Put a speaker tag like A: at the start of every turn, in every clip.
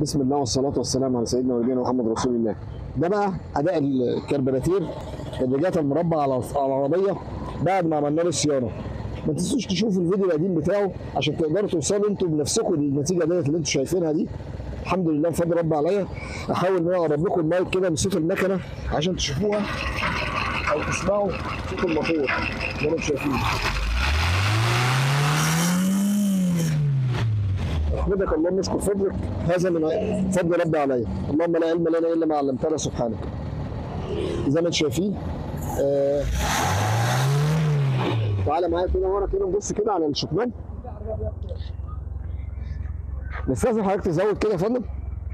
A: بسم الله والصلاة والسلام على سيدنا ونبينا محمد رسول الله. ده بقى أداء الكربراتير اللي جات المربع على على العربية بعد ما عملنا له صيانة. ما تنسوش تشوفوا الفيديو القديم بتاعه عشان تقدروا توصلوا انتوا بنفسكم للنتيجة ديت اللي انتوا شايفينها دي. الحمد لله بفضل رب عليا احاول ان انا اقرب لكم المايك كده من صوت المكنة عشان تشوفوها او تسمعوا صوت الموتور زي ما انتم شايفين. احمدك اللهم اشكر فضلك هذا من فضل ربي علي اللهم لا علم لنا الا ما علمتنا سبحانك زي ما انتم شايفين آه تعالى معايا كده ورا كده نبص كده على الشكمان نستاذن حضرتك تزود كده يا فندم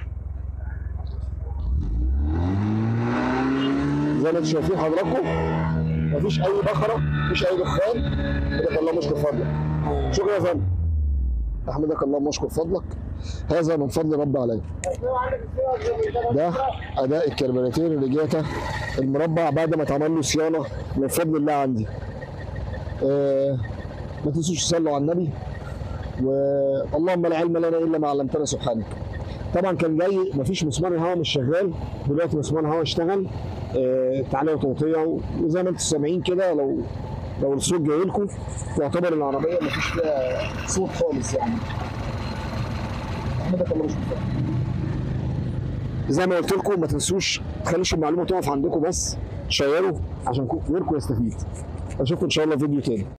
A: زي ما انتم شايفين حضراتكم مفيش اي بخره مفيش اي دخان احمدك اللهم اشكر فضلك شكرا يا فندم احمدك اللهم اشكر فضلك هذا من فضل رب علي ده اداء الكربراتير اللي جاته المربع بعد ما اتعمل له صيانه من فضل الله عندي آه ما تنسوش تصلوا على النبي واللهم لا علم لنا الا ما علمتنا سبحانك طبعا كان جاي مفيش مسمار الهواء مش شغال دلوقتي مسمار الهواء اشتغل آه تعالى وتوطيه وزي ما انتم سامعين كده لو لو الصوت جاي لكم تعتبر العربيه مفيش فيها صوت خالص يعني احمدك الله يشكرك زي ما قلت لكم ما تنسوش تخليش المعلومه تقف عندكم بس شيروا عشان غيركم يستفيد اشوفكم ان شاء الله في فيديو تاني